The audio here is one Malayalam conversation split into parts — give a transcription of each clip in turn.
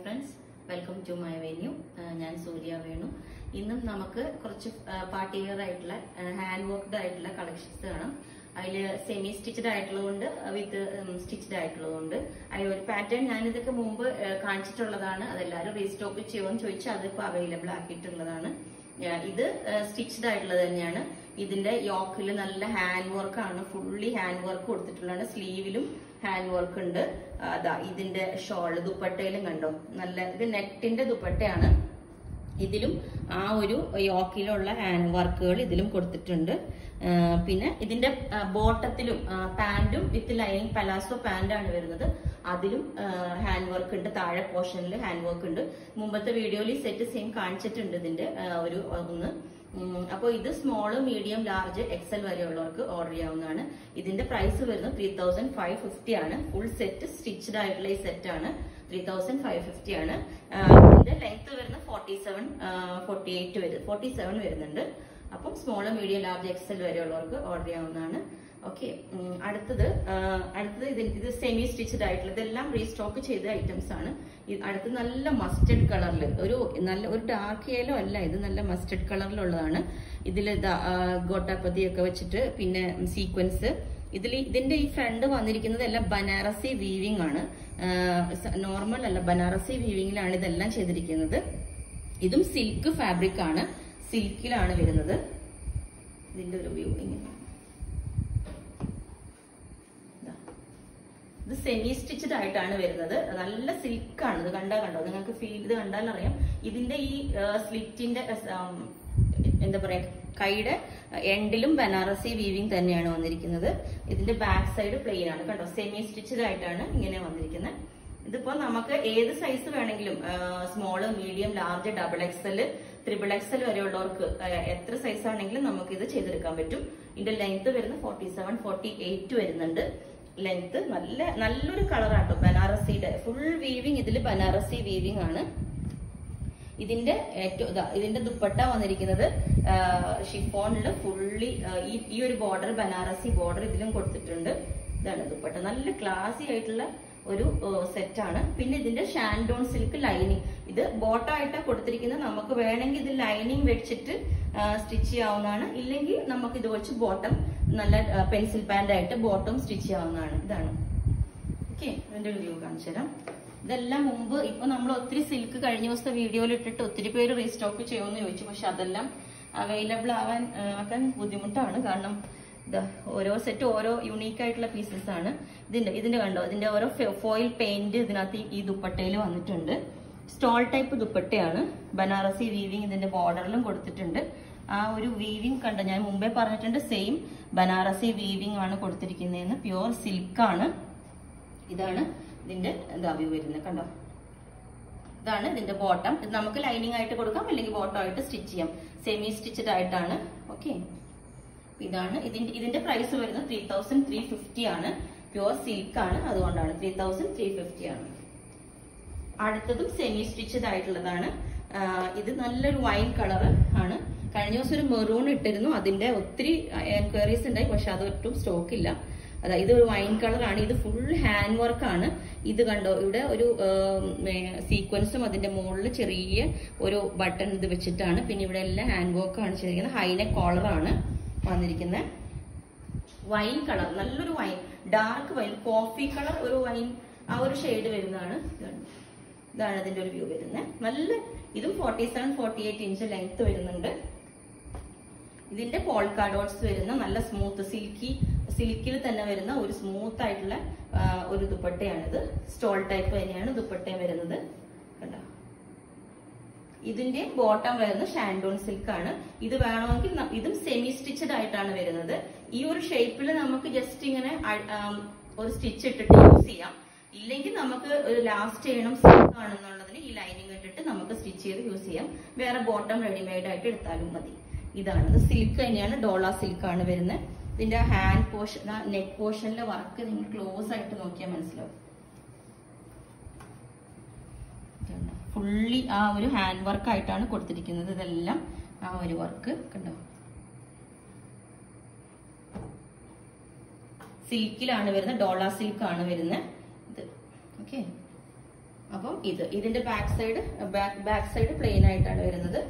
Friends welcome to my venue ഞാൻ സൂര്യ വേണു ഇന്നും നമുക്ക് കുറച്ച് പാർട്ടി വെയർ ആയിട്ടുള്ള ഹാൻഡ് വർക്ക്ഡ് ആയിട്ടുള്ള കളക്ഷൻസ് കാണാം അതിൽ സെമി സ്റ്റിച്ചഡ് ആയിട്ടുള്ളതുകൊണ്ട് വിത്ത് സ്റ്റിച്ചഡ് ആയിട്ടുള്ളതുകൊണ്ട് അതിൽ ഒരു പാറ്റേൺ ഞാൻ ഇതൊക്കെ മുമ്പ് ആ, കാണിച്ചിട്ടുള്ളതാണ് അതെല്ലാവരും റീസ്റ്റോക്ക് ചെയ്യുമെന്ന് ചോദിച്ചാൽ അതിപ്പോൾ അവൈലബിൾ ആക്കിയിട്ടുള്ളതാണ് ആ, ഇത് സ്റ്റിച്ചഡ് ആയിട്ടുള്ളത് തന്നെയാണ് ഇതിന്റെ യോക്കിൽ നല്ല ഹാൻഡ് വർക്ക് ആണ് ഫുള്ളി ഹാൻഡ് വർക്ക് കൊടുത്തിട്ടുള്ളതാണ് സ്ലീവിലും ഹാൻഡ് വർക്ക് ഉണ്ട് അതാ ഇതിന്റെ ഷോള് ദുപ്പട്ടയിലും കണ്ടോ നല്ല ഇത് നെറ്റിന്റെ ദുപ്പട്ടയാണ് ഇതിലും ആ ഒരു യോക്കിലുള്ള ഹാൻഡ് വർക്കുകൾ ഇതിലും കൊടുത്തിട്ടുണ്ട് ആ, പിന്നെ ഇതിന്റെ ബോട്ടത്തിലും പാന്റും വിത്ത് ലൈനിങ് പലാസോ പാന്റാണ് വരുന്നത് അതിലും ഹാൻഡ് വർക്ക് ഉണ്ട് താഴെ പോർഷനിൽ ഹാൻഡ് വർക്ക് ഉണ്ട് മുമ്പത്തെ വീഡിയോയിൽ സെറ്റ് സെയിം കാണിച്ചിട്ടുണ്ട് ഇതിന്റെ ആ, ഒരു ഒന്ന് അപ്പോൾ ഇത് സ്മോൾ മീഡിയം ലാർജ് എക്സൽ വരെയുള്ളവർക്ക് ഓർഡർ ചെയ്യാവുന്നതാണ് ഇതിന്റെ പ്രൈസ് വരുന്നത് ത്രീ തൗസൻഡ് ഫൈവ് ഫിഫ്റ്റി ആണ് ഫുൾ സെറ്റ് സ്റ്റിച്ച്ഡ് ആയിട്ടുള്ള ഈ സെറ്റ് ആണ് ത്രീ തൗസൻഡ് ഫൈവ് ഫിഫ്റ്റി ആണ് ആ, ഇതിന്റെ ലെങ്ത് വരുന്നത് ഫോർട്ടി സെവൻ ഫോർട്ടി എയ്റ്റ് വരും ഫോർട്ടി സെവൻ വരുന്നുണ്ട് അപ്പം സ്മോൾ മീഡിയം ലാർജ് എക്സൽ വരെയുള്ളവർക്ക് ഓർഡർ ചെയ്യാവുന്നതാണ് ഓക്കെ അടുത്തത് ആ, അടുത്തത് ഇത് ഇത് സെമി സ്റ്റിച്ചഡ് ആയിട്ടുള്ള ഇതെല്ലാം റീസ്റ്റോക്ക് ചെയ്ത ഐറ്റംസ് ആണ് ഇത് അടുത്ത് നല്ല മസ്റ്റഡ് കളറിൽ ഒരു നല്ല ഒരു ഡാർക്ക് യെല്ലോ അല്ല ഇത് നല്ല മസ്റ്റഡ് കളറിലുള്ളതാണ് ഇതിൽ ഗോട്ടാപ്പതിയൊക്കെ വെച്ചിട്ട് പിന്നെ സീക്വൻസ് ഇതിൽ ഇതിന്റെ ഈ ഫ്രണ്ട് വന്നിരിക്കുന്നത് എല്ലാം ബനാറസി വീവിംഗ് ആണ് നോർമൽ അല്ല ബനാറസി വീവിംഗിലാണ് ഇതെല്ലാം ചെയ്തിരിക്കുന്നത് ഇതും സിൽക്ക് ഫാബ്രിക് ആണ് സിൽക്കിലാണ് വരുന്നത് ഇതിന്റെ ഒരു വ്യൂ ഇങ്ങനെ ഇതാ. ഇത് സെമി സ്റ്റിച്ചഡ് ആയിട്ടാണ് വരുന്നത് നല്ല സിൽക്കാണ് ഇത് കണ്ടാൽ കണ്ടോ നിങ്ങൾക്ക് ഫീൽ ഇത് കണ്ടാൽ അറിയാം ഇതിന്റെ ഈ സ്ലിറ്റിന്റെ എന്താ പറയാ കൈയുടെ എൻഡിലും ബനാറസി വീവിംഗ് തന്നെയാണ് വന്നിരിക്കുന്നത് ഇതിന്റെ ബാക്ക് സൈഡ് പ്ലെയിൻ ആണ് കണ്ടോ സെമി സ്റ്റിച്ചഡ് ആയിട്ടാണ് ഇങ്ങനെ വന്നിരിക്കുന്നത് ഇതിപ്പോ നമുക്ക് ഏത് സൈസ് വേണമെങ്കിലും small medium large double XL triple XL വരെയുള്ളവർക്ക് ആ, എത്ര സൈസ് ആണെങ്കിലും നമുക്ക് ഇത് ചെയ്തെടുക്കാൻ പറ്റും ഇതിന്റെ ലെങ്ത് വരുന്നത് ഫോർട്ടി സെവൻ ഫോർട്ടി എയ്റ്റ് വരുന്നുണ്ട് ലെങ്ത് നല്ല നല്ലൊരു കളറാട്ടോ ബനാറസിയുടെ ഫുൾ വീവിങ് ഇതിൽ ബനാറസി വീവിങ് ആണ് ഇതിന്റെ ഏറ്റവും ഇതാ ഇതിന്റെ ദുപ്പട്ട വന്നിരിക്കുന്നത് ഷിഫോണിൽ ഫുള്ളി ഈ ഈ ഒരു ബോർഡർ ബനാറസി ബോർഡർ ഇതിലും കൊടുത്തിട്ടുണ്ട് ഇതാണ് ദുപ്പട്ട നല്ല ക്ലാസി ആയിട്ടുള്ള ഒരു സെറ്റാണ് പിന്നെ ഇതിന്റെ ഷാൻഡോൺ സിൽക്ക് ലൈനിങ് ഇത് ബോട്ടമായിട്ടാണ് കൊടുത്തിരിക്കുന്നത് നമുക്ക് വേണമെങ്കിൽ ഇത് ലൈനിങ് വെച്ചിട്ട് സ്റ്റിച്ച് ചെയ്യാവുന്നതാണ് ഇല്ലെങ്കിൽ നമുക്ക് ഇത് വെച്ച് ബോട്ടം നല്ല പെൻസിൽ പാൻറ് ആയിട്ട് ബോട്ടം സ്റ്റിച്ച് ചെയ്യാവുന്നതാണ് ഇതാണ് ഓക്കെ ഇതിന്റെ ഒരു വ്യൂ കാണിച്ചു തരാം ഇതെല്ലാം മുമ്പ് ഇപ്പൊ നമ്മൾ ഒത്തിരി സിൽക്ക് കഴിഞ്ഞ ദിവസത്തെ വീഡിയോയിൽ ഇട്ടിട്ട് ഒത്തിരി പേര് റീസ്റ്റോക്ക് ചെയ്യുമെന്ന് ചോദിച്ചു പക്ഷെ അതെല്ലാം അവൈലബിൾ ആവാൻ ആ, ആക്കാൻ ബുദ്ധിമുട്ടാണ് കാരണം ഇതാ ഓരോ സെറ്റ് ഓരോ യുണീക്ക് ആയിട്ടുള്ള പീസസ് ആണ് ഇതിന്റെ ഇതിന്റെ കണ്ടോ ഇതിന്റെ ഓരോ ഫോയിൽ പെയിന്റ് ഇതിനകത്ത് ഈ ദുപ്പട്ടയിൽ വന്നിട്ടുണ്ട് സ്റ്റോൾ ടൈപ്പ് ദുപ്പട്ടയാണ് ബനാറസി വീവിങ് ഇതിന്റെ ബോർഡറിലും കൊടുത്തിട്ടുണ്ട് ആ ഒരു വീവിങ് കണ്ടോ ഞാൻ മുമ്പേ പറഞ്ഞിട്ടുണ്ട് സെയിം ബനാറസി വീവിങ് ആണ് കൊടുത്തിരിക്കുന്നതെന്ന് പ്യുവർ സിൽക്കാണ് ഇതാണ് ഇതിന്റെ ഇതാ വ്യൂ വരുന്നത് കണ്ടോ ഇതാണ് ഇതിന്റെ ബോട്ടം ഇത് നമുക്ക് ലൈനിങ് ആയിട്ട് കൊടുക്കാം അല്ലെങ്കിൽ ബോട്ടം ആയിട്ട് സ്റ്റിച്ച് ചെയ്യാം സെമി സ്റ്റിച്ചഡ് ആയിട്ടാണ് ഓക്കെ ഇതാണ് ഇതിന്റെ ഇതിന്റെ പ്രൈസ് വരുന്നത് ത്രീ തൗസൻഡ് ത്രീ ഫിഫ്റ്റി ആണ് പ്യുവർ സിൽക്ക് ആണ് അതുകൊണ്ടാണ് ത്രീ തൗസൻഡ് ത്രീ ഫിഫ്റ്റി ആണ് അടുത്തതും സെമി സ്റ്റിച്ചഡ് ആയിട്ടുള്ളതാണ് ആ, ഇത് നല്ലൊരു വൈൻ കളർ ആണ് കഴിഞ്ഞ ദിവസം ഒരു മെറൂൺ ഇട്ടിരുന്നു അതിന്റെ ഒത്തിരി എൻക്വയറീസ് ഉണ്ടായി പക്ഷെ അത് ഒട്ടും സ്റ്റോക്ക് ഇല്ല അതായത് ഇത് ഒരു വൈൻ കളറാണ് ഇത് ഫുൾ ഹാൻഡ് വർക്ക് ആണ് ഇത് കണ്ടോ ഇവിടെ ഒരു സീക്വൻസും അതിന്റെ മുകളിൽ ചെറിയ ഒരു ബട്ടൺ ഇത് വെച്ചിട്ടാണ് പിന്നെ ഇവിടെ എല്ലാം ഹാൻഡ് വർക്ക് ആണ് ചെയ്തിരിക്കുന്നത് ഹൈനെക്ക് കോളറാണ് വന്നിരിക്കുന്നത് വൈൻ കളർ നല്ലൊരു wine dark wine coffee colour ഒരു വൈൻ ആ ഒരു ഷെയ്ഡ് വരുന്നതാണ് ഇതാണ്. ഇതാണ് ഇതിന്റെ ഒരു വ്യൂ വരുന്നത് നല്ല ഇതും forty seven forty eight inch length വരുന്നുണ്ട് ഇതിന്റെ പോൾക്കാ ഡോട്ട്സ് വരുന്ന നല്ല സ്മൂത്ത് സിൽക്കി സിൽക്കിൽ തന്നെ വരുന്ന ഒരു സ്മൂത്ത് ആയിട്ടുള്ള ആ, ഒരു ദുപ്പട്ടയാണിത് സ്റ്റോൾ ടൈപ്പ് തന്നെയാണ് ദുപ്പട്ടയും വരുന്നത് കണ്ടോ ഇതിന്റെ ബോട്ടം വരുന്നത് ഷാൻഡോൺ സിൽക്ക് ആണ് ഇത് വേണമെങ്കിൽ ന- ഇതും സെമി സ്റ്റിച്ചഡ് ആയിട്ടാണ് വരുന്നത് ഈ ഒരു ഷേപ്പിൽ നമുക്ക് ജസ്റ്റ് ഇങ്ങനെ അ- ആം, ഒരു സ്റ്റിച്ച് ഇട്ടിട്ട് യൂസ് ചെയ്യാം ഇല്ലെങ്കിൽ നമുക്ക് ഒരു ലാസ്റ്റ് ചെയ്യണം സിൽക്ക് ആണെന്നുള്ളതിന് ഈ ലൈനിങ് ഇട്ടിട്ട് നമുക്ക് സ്റ്റിച്ച് ചെയ്ത് യൂസ് ചെയ്യാം വേറെ ബോട്ടം റെഡിമെയ്ഡ് ആയിട്ട് എടുത്താലും മതി ഇതാണ് ഇത് സിൽക്ക് തന്നെയാണ് ഡോള സിൽക്ക് ആണ് വരുന്നത് ഇതിന്റെ ഹാൻഡ് പോർഷൻ നെക്ക് പോർഷനിലെ വർക്ക് നിങ്ങൾ ക്ലോസ് ആയിട്ട് നോക്കിയാൽ മനസ്സിലാവും ഫുള്ളി ആ ഒരു ഹാൻഡ് വർക്ക് ആയിട്ടാണ് കൊടുത്തിരിക്കുന്നത് ഇതെല്ലാം ആ ഒരു വർക്ക് കണ്ടോ സിൽക്കിലാണ് വരുന്നത് ഡോള സിൽക്ക് ആണ് വരുന്നത് ഇത് ഓക്കെ ആ അപ്പം ഇത് ഇതിന്റെ back side back side plain ആയിട്ടാണ് വരുന്നത്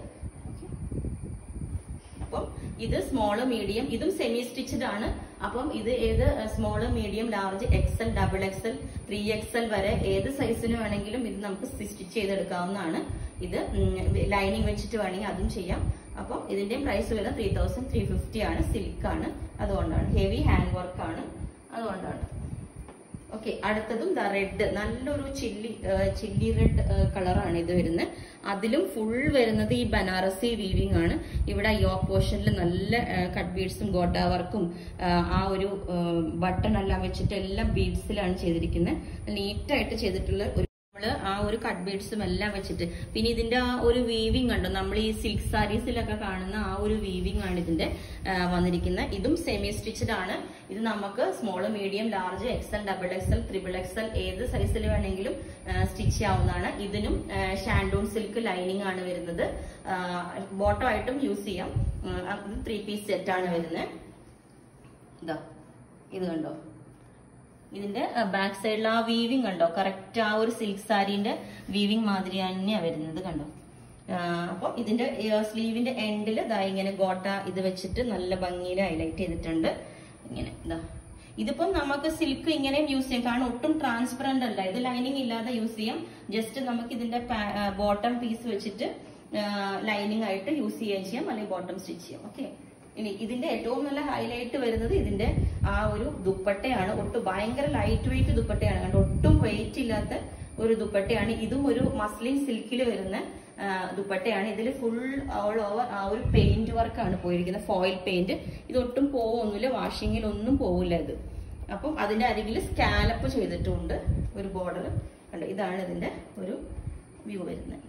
അപ്പം ഇത് സ്മോള് മീഡിയം ഇതും സെമി സ്റ്റിച്ചഡ് ആണ് അപ്പം ഇത് ഏത് small medium large XL double XL three XL വരെ ഏത് സൈസിന് വേണമെങ്കിലും ഇത് നമുക്ക് സ്റ്റിച്ച് ചെയ്തെടുക്കാവുന്നതാണ് ഇത് ലൈനിങ് വെച്ചിട്ട് വേണമെങ്കിൽ അതും ചെയ്യാം അപ്പം ഇതിന്റെ പ്രൈസ് വരുന്നത് ത്രീ തൗസൻഡ് ത്രീ ഫിഫ്റ്റി ആണ് സിൽക്ക് ആണ് അതുകൊണ്ടാണ് ഹെവി ഹാൻഡ് വർക്ക് ആണ് അതുകൊണ്ടാണ് ഓക്കെ അടുത്തതും ദ റെഡ് നല്ലൊരു ചില്ലി ചില്ലി റെഡ് കളറാണ് ഇത് വരുന്നത് അതിലും ഫുൾ വരുന്നത് ഈ ബനാറസി വീവിംഗ് ആണ് ഇവിടെ യോ പോർഷനിൽ നല്ല കട്ട് ബീഡ്സും ഗോട്ട വർക്കും ആ ഒരു ബട്ടൺ എല്ലാം വെച്ചിട്ട് എല്ലാം ബീഡ്സിലാണ് ചെയ്തിരിക്കുന്നത് നീറ്റായിട്ട് ചെയ്തിട്ടുള്ള ഒരു നമ്മള് ആ ഒരു കട്ട് ബീഡ്സും എല്ലാം വെച്ചിട്ട് പിന്നെ ഇതിന്റെ ആ ഒരു വീവിംഗ് കണ്ടോ നമ്മൾ ഈ സിൽക്ക് സാരീസിലൊക്കെ കാണുന്ന ആ ഒരു വീവിംഗ് ആണ് ഇതിന്റെ ആ, വന്നിരിക്കുന്നത് ഇതും സെമി സ്റ്റിച്ചഡ് ആണ് ഇത് നമുക്ക് small medium large XL double XL triple XL ഏത് സൈസിൽ വേണമെങ്കിലും സ്റ്റിച്ച് ചെയ്യാവുന്നതാണ് ഇതിനും ഷാൻഡൂൺ സിൽക്ക് ലൈനിങ് ആണ് വരുന്നത് ബോട്ടം ആയിട്ടും യൂസ് ചെയ്യാം ആ, ഇത് ത്രീ പീസ് സെറ്റ് ആണ് വരുന്നത് ഇതാ ഇത് കണ്ടോ ഇതിന്റെ ബാക്ക് സൈഡിൽ ആ വീവിങ് കണ്ടോ കറക്റ്റ് ആ ഒരു സിൽക്ക് സാരീന്റെ വീവിങ് മാതിരി തന്നെയാ വരുന്നത് കണ്ടോ അപ്പോൾ ഇതിന്റെ സ്ലീവിന്റെ എൻഡിൽ ദാ ഇങ്ങനെ ഗോട്ട ഇത് വെച്ചിട്ട് നല്ല ഭംഗിയിൽ ഹൈലൈറ്റ് ചെയ്തിട്ടുണ്ട് ഇങ്ങനെ ഇതാ ഇതിപ്പം നമുക്ക് സിൽക്ക് ഇങ്ങനെയും യൂസ് ചെയ്യാം കാരണം ഒട്ടും ട്രാൻസ്പെറന്റ് അല്ല ഇത് ലൈനിങ് ഇല്ലാതെ യൂസ് ചെയ്യാം ജസ്റ്റ് നമുക്ക് ഇതിന്റെ ബോട്ടം പീസ് വെച്ചിട്ട് ലൈനിങ് ആയിട്ട് യൂസ് ചെയ്യുകയും ചെയ്യാം അല്ലെങ്കിൽ ബോട്ടം സ്റ്റിച്ച് ചെയ്യാം ഓക്കെ ഇനി ഇതിന്റെ ഏറ്റവും നല്ല ഹൈലൈറ്റ് വരുന്നത് ഇതിന്റെ ആ ഒരു ദുപ്പട്ടയാണ് ഒട്ടും ഭയങ്കര ലൈറ്റ് വെയിറ്റ് ദുപ്പട്ടയാണ് കണ്ടോ ഒട്ടും വെയിറ്റ് ഇല്ലാത്ത ഒരു ദുപ്പട്ടയാണ് ഇതും ഒരു മസ്ലിൻ സിൽക്കിൽ വരുന്ന ആ, ദുപ്പട്ടയാണ് ഇതിൽ ഫുൾ ഓൾ ഓവർ ആ ഒരു പെയിന്റ് വർക്കാണ് പോയിരിക്കുന്നത് ഫോയിൽ പെയിന്റ് ഇതൊട്ടും പോവൊന്നുമില്ല വാഷിങ്ങിൽ ഒന്നും പോവില്ല ഇത് അപ്പം അതിന്റെ അരികിൽ സ്കാലപ്പ് ചെയ്തിട്ടുണ്ട് ഒരു ബോർഡർ കണ്ടോ ഇതാണ് ഇതിന്റെ ഒരു വ്യൂ വരുന്നത്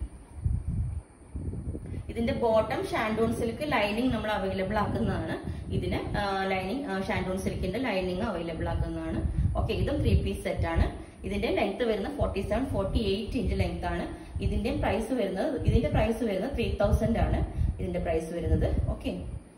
ഇതിന്റെ ബോട്ടം ഷാൻഡോൺ സിൽക്ക് ലൈനിങ് നമ്മൾ അവൈലബിൾ ആക്കുന്നതാണ് ഇതിന് ലൈനിങ് ഷാൻഡോൺ സിൽക്കിന്റെ ലൈനിങ് അവൈലബിൾ ആക്കുന്നതാണ് ഓക്കെ ഇതും ത്രീ പീസ് സെറ്റ് ആണ് ഇതിന്റെ ലെങ്ത് വരുന്നത് forty seven forty eight inch length ആണ് ഇതിന്റെ പ്രൈസ് വരുന്നത് ഇതിന്റെ പ്രൈസ് വരുന്നത് ത്രീ തൗസൻഡ് ആണ് ഇതിന്റെ പ്രൈസ് വരുന്നത് ഓക്കെ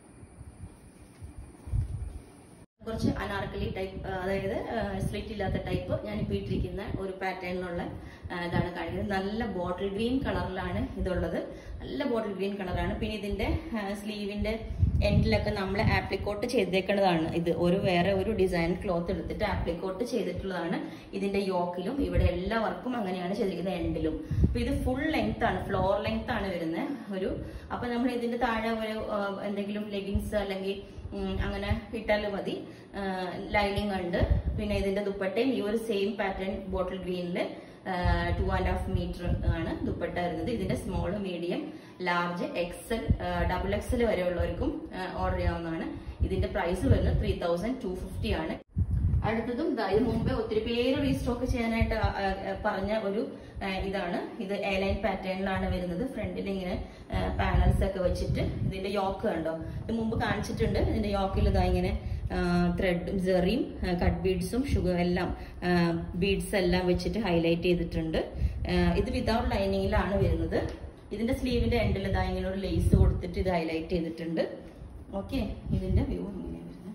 കുറച്ച് അനാർക്കലി ടൈപ്പ് അതായത് സ്ലിറ്റ് ഇല്ലാത്ത ടൈപ്പ് ഞാൻ ഇപ്പോൾ ഇട്ടിരിക്കുന്ന ഒരു പാറ്റേണിലുള്ള ഇതാണ് കാണിക്കുന്നത് നല്ല ബോട്ടിൽ ഗ്രീൻ കളറിലാണ് ഇതുള്ളത് നല്ല ബോട്ടിൽ ഗ്രീൻ കളറാണ് പിന്നെ ഇതിന്റെ സ്ലീവിന്റെ എൻഡിലൊക്കെ നമ്മൾ ആപ്ലിക്കോട്ട് ചെയ്തേക്കുന്നതാണ് ഇത് ഒരു വേറെ ഒരു ഡിസൈൻ ക്ലോത്ത് എടുത്തിട്ട് ആപ്ലിക്കോട്ട് ചെയ്തിട്ടുള്ളതാണ് ഇതിന്റെ യോക്കിലും ഇവിടെ എല്ലാ വർക്കും അങ്ങനെയാണ് ചെയ്തിരിക്കുന്നത് എൻഡിലും അപ്പൊ ഇത് ഫുൾ ലെങ്ത് ആണ് ഫ്ലോർ ലെങ്ത് ആണ് വരുന്നത് ഒരു അപ്പൊ നമ്മൾ ഇതിന്റെ താഴെ ഒരു ആ, എന്തെങ്കിലും ലെഗിങ്സ് അല്ലെങ്കിൽ ഉം, അങ്ങനെ ഇട്ടാൽ മതി ലൈനിങ് ഉണ്ട് പിന്നെ ഇതിന്റെ ദുപ്പട്ടയും ഈ ഒരു സെയിം പാറ്റേൺ ബോട്ടിൽ ഗ്രീനില് ടു ആൻഡ് ഹാഫ് മീറ്റർ ആണ് ദുപ്പട്ട വരുന്നത് ഇതിന്റെ small medium large XL double XL വരെ ഉള്ളവർക്കും ഓർഡർ ചെയ്യാവുന്നതാണ് ഇതിന്റെ പ്രൈസ് വരുന്നത് ത്രീ തൗസൻഡ് ടു ഫിഫ്റ്റി ആണ് അടുത്തതും ദാ ഇത് മുമ്പേ ഒത്തിരി പേര് റീസ്റ്റോക്ക് ചെയ്യാനായിട്ട് ആ, ആ, പറഞ്ഞ ഒരു ആ, ഇതാണ് ഇത് എയർലൈൻ പാറ്റേണിലാണ് വരുന്നത് ഫ്രണ്ടിൽ ഇങ്ങനെ പാനൽസ് ഒക്കെ വെച്ചിട്ട് ഇതിന്റെ യോക്ക് കണ്ടോ ഇത് മുമ്പ് കാണിച്ചിട്ടുണ്ട് ഇതിന്റെ യോക്കിൽ ഇതാ ഇങ്ങനെ ത്രെഡും ജെറിയും കട്ട് ബീഡ്സും ഷുഗർ എല്ലാം ബീഡ്സ് എല്ലാം വെച്ചിട്ട് ഹൈലൈറ്റ് ചെയ്തിട്ടുണ്ട് ആ, ഇത് വിതൗട്ട് ലൈനിങ്ങിലാണ് വരുന്നത് ഇതിന്റെ സ്ലീവിന്റെ എൻഡിൽ ഇതാ ഇങ്ങനെ ഒരു ലേസ് കൊടുത്തിട്ട് ഇത് ഹൈലൈറ്റ് ചെയ്തിട്ടുണ്ട് ഓക്കെ ഇതിന്റെ വ്യൂ ഇങ്ങനെയാണ് വരുന്നത്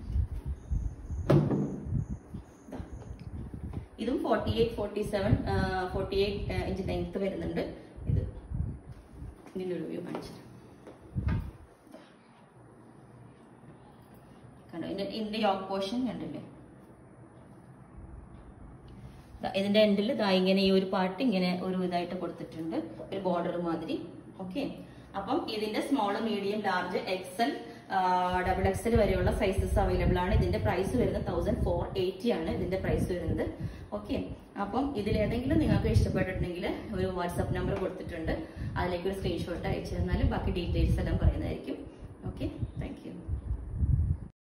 ദാ. ഇതും forty eight forty seven forty eight inch length വരുന്നുണ്ട് ഇത് ഇതിന്റെ ഒരു വ്യൂ കാണിച്ചു കണ്ടോ ഇതിന്റെ ഇതിന്റെ യോക്ക് പോർഷൻ കണ്ടില്ലേ ദാ ഇതിന്റെ എൻഡിൽ ദാ ഇങ്ങനെ ഈ ഒരു പാർട്ട് ഇങ്ങനെ ഒരു ഇതായിട്ട് കൊടുത്തിട്ടുണ്ട് ഒരു ബോർഡർ മാതിരി ഓക്കെ അപ്പം ഇതിന്റെ small medium large XL double XL വരെയുള്ള സൈസസ് അവൈലബിൾ ആണ് ഇതിന്റെ പ്രൈസ് വരുന്നത് തൗസൻഡ് ഫോർ എയ്റ്റി ആണ് ഇതിന്റെ പ്രൈസ് വരുന്നത് ഓക്കെ അപ്പം ഇതിലേതെങ്കിലും നിങ്ങൾക്ക് ഇഷ്ടപ്പെട്ടിട്ടുണ്ടെങ്കിൽ ഒരു വാട്സാപ്പ് നമ്പർ കൊടുത്തിട്ടുണ്ട് അതിലേക്ക് ഒരു സ്ക്രീൻഷോട്ട് അയച്ചു തന്നാലും ബാക്കി ഡീറ്റെയിൽസ് എല്ലാം പറയുന്നതായിരിക്കും ഓക്കെ താങ്ക് യു